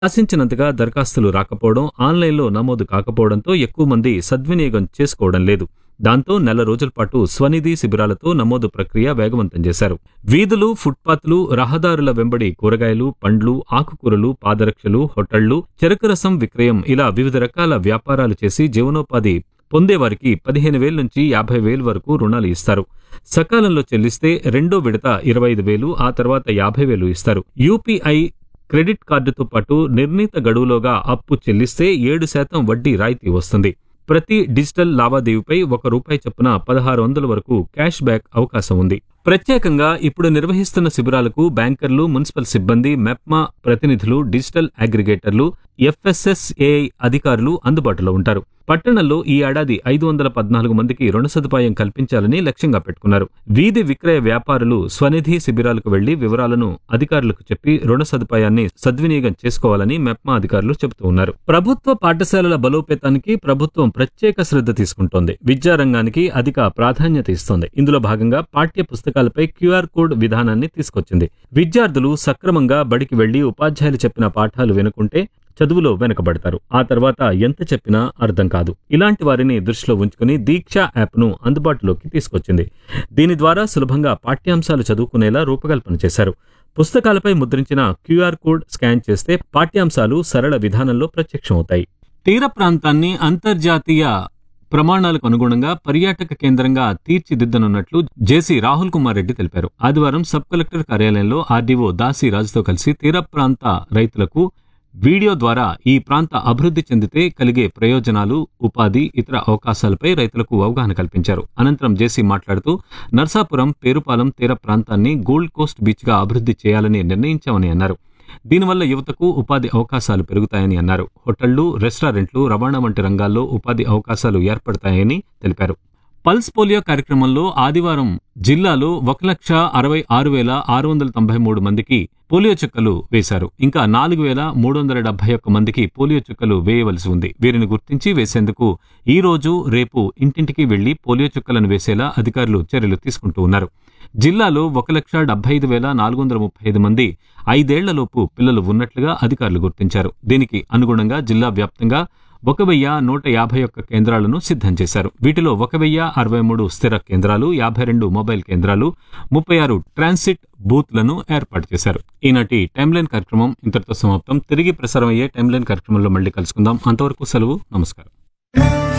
ఆశించినంతగా దరఖాస్తులు రాకపోవడం ఆన్లైన్లో నమోదు కాకపోవడంతో ఎక్కువ మంది సద్వినియోగం చేసుకోవడం లేదు దాంతో నెల రోజుల పాటు స్వనిధి శిబిరాలతో నమోదు ప్రక్రియ వేగవంతం చేశారు వీధులు ఫుట్పాత్లు రహదారుల వెంబడి కూరగాయలు పండ్లు ఆకుకూరలు పాదరక్షలు హోటళ్లు చెరకు రసం విక్రయం ఇలా వివిధ రకాల వ్యాపారాలు చేసి జీవనోపాధి పొందేవారికి పదిహేను వేల నుంచి యాభై వేలు వరకు రుణాలు ఇస్తారు సకాలంలో చెల్లిస్తే రెండో విడత ఇరవై ఐదు వేలు ఆ తర్వాత యాభై వేలు ఇస్తారు యూపీఐ క్రెడిట్ కార్డుతో పాటు నిర్ణీత గడువులోగా అప్పు చెల్లిస్తే ఏడు శాతం వడ్డీ రాయితీ వస్తుంది ప్రతి డిజిటల్ లావాదేవీపై ఒక రూపాయి చొప్పున పదహారు వందల వరకు క్యాష్ బ్యాక్ అవకాశం ఉంది ప్రత్యేకంగా ఇప్పుడు నిర్వహిస్తున్న శిబిరాలకు బ్యాంకర్లు మున్సిపల్ సిబ్బంది మెప్మా ప్రతినిధులు డిజిటల్ అగ్రిగేటర్లు ఎఫ్ఎస్ఎస్ఏఐ అధికారులు అందుబాటులో ఉంటారు పట్టణంలో ఈ ఏడాది ఐదు వందల పద్నాలుగు మందికి రుణ సదుపాయం కల్పించాలని లక్ష్యంగా పెట్టుకున్నారు వీధి విక్రయ వ్యాపారులు స్వనిధి శిబిరాలకు వెళ్లి వివరాలను అధికారులకు చెప్పి రుణ సదుపాయాన్ని సద్వినియోగం చేసుకోవాలని మెప్మా అధికారులు చెబుతూ ఉన్నారు ప్రభుత్వ పాఠశాలల బలోపేతానికి ప్రభుత్వం ప్రత్యేక శ్రద్ధ తీసుకుంటోంది విద్యారంగానికి అధిక ప్రాధాన్యత ఇస్తోంది ఇందులో భాగంగా పాఠ్య పుస్తకాలపై క్యూఆర్ కోడ్ విధానాన్ని తీసుకొచ్చింది విద్యార్థులు సక్రమంగా బడికి వెళ్లి ఉపాధ్యాయులు చెప్పిన పాఠాలు వినుకుంటే చదువులో వెనుకబడతారు ఆ తర్వాత ఎంత చెప్పినా అర్థం కాదు ఇలాంటి వారిని దృష్టిలో ఉంచుకుని దీక్ష యాప్ను అందుబాటులోకి తీసుకొచ్చింది దీని ద్వారా సులభంగా పాఠ్యాంశాలు చదువుకునేలా రూపకల్పన చేశారు పుస్తకాలపై ముద్రించిన క్యూఆర్ కోడ్ స్కాన్ చేస్తే పాఠ్యాంశాలు సరళ విధానంలో ప్రత్యక్షమవుతాయి తీర ప్రాంతాన్ని అంతర్జాతీయ ప్రమాణాలకు అనుగుణంగా పర్యాటక కేంద్రంగా తీర్చిదిద్దనున్నట్లు జేసీ రాహుల్ కుమార్ రెడ్డి తెలిపారు ఆదివారం సబ్ కలెక్టర్ కార్యాలయంలో ఆర్డీఓ దాసి రాజుతో కలిసి తీర ప్రాంత రైతులకు వీడియో ద్వారా ఈ ప్రాంత అభివృద్ధి చెందితే కలిగే ప్రయోజనాలు ఉపాధి ఇతర అవకాశాలపై రైతులకు అవగాహన కల్పించారు అనంతరం జేసీ మాట్లాడుతూ నర్సాపురం పేరుపాలెం తీర ప్రాంతాన్ని గోల్డ్ కోస్ట్ బీచ్గా అభివృద్ధి చేయాలని నిర్ణయించామని అన్నారు దీనివల్ల యువతకు ఉపాధి అవకాశాలు పెరుగుతాయని అన్నారు హోటళ్లు రెస్టారెంట్లు రవాణా వంటి రంగాల్లో ఉపాధి అవకాశాలు ఏర్పడతాయని తెలిపారు పల్స్ పోలియో కార్యక్రమంలో ఆదివారం జిల్లాలో ఒక లక్ష అరవై ఆరు వేల ఆరు వందల తొంభై మూడు మందికి పోలియో చుక్కలు వేశారు ఇంకా నాలుగు వేల మూడు వందల డెబ్బై ఒక్క మందికి పోలియో చుక్కలు వేయవలసి ఉంది వీరిని గుర్తించి వేసేందుకు ఈ రోజు రేపు ఇంటింటికి వెళ్లి పోలియో చుక్కలను వేసేలా అధికారులు చర్యలు తీసుకుంటూ ఉన్నారు జిల్లాలో ఒక లక్ష డెబ్బై ఐదు వేల నాలుగు వందల ముప్పై ఐదు మంది ఐదేళ్లలోపు పిల్లలు ఉన్నట్లుగా అధికారులు గుర్తించారు దీనికి అనుగుణంగా జిల్లా వ్యాప్తంగా ఒక వెయ్యి నూట యాభై ఒక్క కేంద్రాలను సిద్ధం చేశారు వీటిలో ఒక వెయ్యి అరవై మూడు స్థిర కేంద్రాలు యాభై రెండు మొబైల్ కేంద్రాలు ముప్పై ఆరు ట్రాన్సిట్ బూత్లను ఏర్పాటు చేశారు ఈనాటి టైమ్లైన్ కార్యక్రమం ఇంతటితో సమాప్తం తిరిగి ప్రసారం అయ్యే టైమ్లైన్ కార్యక్రమంలో మళ్ళీ కలుసుకుందాం అంతవరకు సెలవు నమస్కారం